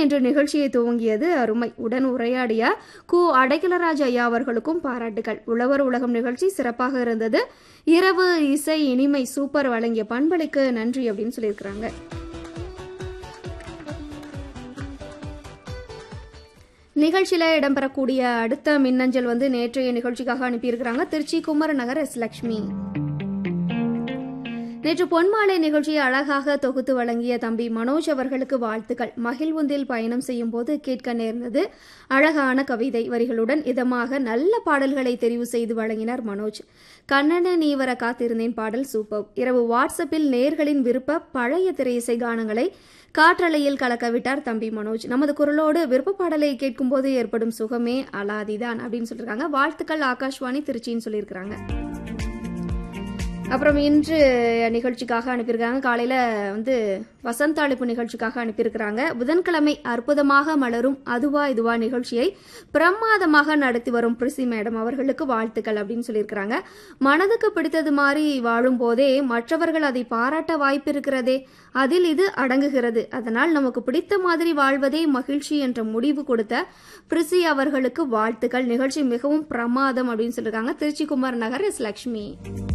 என்ற நிகழ்ச்சியை துவங்கியது அருமை உடன் உரையாடிய கு அடைக்கலராஜ் ஐயா அவர்களுக்கும் பாராட்டுகள் உழவர் உலகம் நிகழ்ச்சி சிறப்பாக இருந்தது இரவு இசை இனிமை சூப்பர் வழங்கிய பண்பலைக்கு நன்றி அப்படின்னு சொல்லியிருக்கிறாங்க நிகழ்ச்சியில இடம்பெறக்கூடிய அடுத்த மின்னஞ்சல் வந்து நேற்றைய நிகழ்ச்சிக்காக அனுப்பியிருக்கிறாங்க திருச்சி குமரநகர் எஸ் லட்சுமி நேற்று பொன்மாலை நிகழ்ச்சியை அழகாக தொகுத்து வழங்கிய தம்பி மனோஜ் அவர்களுக்கு வாழ்த்துக்கள் மகிழ்வுந்தில் பயணம் செய்யும் போது கேட்க நேர்ந்தது அழகான கவிதை வரிகளுடன் இதமாக நல்ல பாடல்களை தெரிவு செய்து வழங்கினார் மனோஜ் கண்ணன நீ வர காத்திருந்தேன் பாடல் சூப்பர் இரவு வாட்ஸ்அப்பில் நேர்களின் விருப்ப பழைய திரையிசை கானங்களை காற்றலையில் கலக்கவிட்டார் தம்பி மனோஜ் நமது குரலோடு விருப்ப பாடலை கேட்கும்போது ஏற்படும் சுகமே அலாதிதான் அப்படின்னு சொல்லியிருக்காங்க வாழ்த்துக்கள் ஆகாஷ்வாணி திருச்சின்னு சொல்லியிருக்கிறாங்க அப்புறம் இன்று நிகழ்ச்சிக்காக அனுப்பியிருக்காங்க காலையில் வந்து வசந்த அழைப்பு நிகழ்ச்சிக்காக அனுப்பியிருக்கிறாங்க புதன்கிழமை அற்புதமாக மலரும் அதுவா இதுவா நிகழ்ச்சியை பிரமாதமாக நடத்தி வரும் பிரிசி மேடம் அவர்களுக்கு வாழ்த்துக்கள் அப்படின்னு சொல்லியிருக்கிறாங்க மனதுக்கு பிடித்தது மாதிரி வாழும் போதே மற்றவர்கள் அதை பாராட்ட வாய்ப்பு இருக்கிறதே அதில் இது அடங்குகிறது அதனால் நமக்கு பிடித்த மாதிரி வாழ்வதே மகிழ்ச்சி என்ற முடிவு கொடுத்த பிரிசி அவர்களுக்கு வாழ்த்துக்கள் நிகழ்ச்சி மிகவும் பிரமாதம் அப்படின்னு சொல்லியிருக்காங்க திருச்சி குமார் நகர் எஸ் லக்ஷ்மி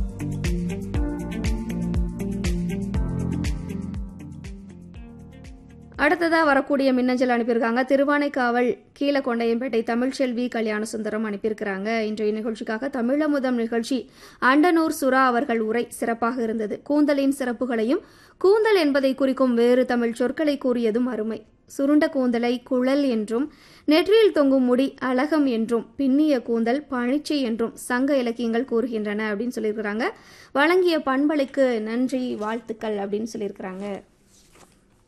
அடுத்ததா வரக்கூடிய மின்னஞ்சல் அனுப்பியிருக்காங்க திருவானைக்காவல் கீழகொண்டையம்பேட்டை தமிழ்ச்செல்வி கல்யாண சுந்தரம் அனுப்பியிருக்கிறாங்க இன்றைய நிகழ்ச்சிக்காக தமிழமுதம் நிகழ்ச்சி அண்டனூர் சுரா அவர்கள் உரை சிறப்பாக இருந்தது கூந்தலின் சிறப்புகளையும் கூந்தல் என்பதை குறிக்கும் வேறு தமிழ் சொற்களை கூறியதும் அருமை சுருண்ட கூந்தலை குழல் என்றும் நெற்றியில் தொங்கும் முடி அழகம் என்றும் பின்னிய கூந்தல் பழிச்சை என்றும் சங்க இலக்கியங்கள் கூறுகின்றன அப்படின்னு சொல்லியிருக்கிறாங்க வழங்கிய பண்பலைக்கு நன்றி வாழ்த்துக்கள் அப்படின்னு சொல்லியிருக்கிறாங்க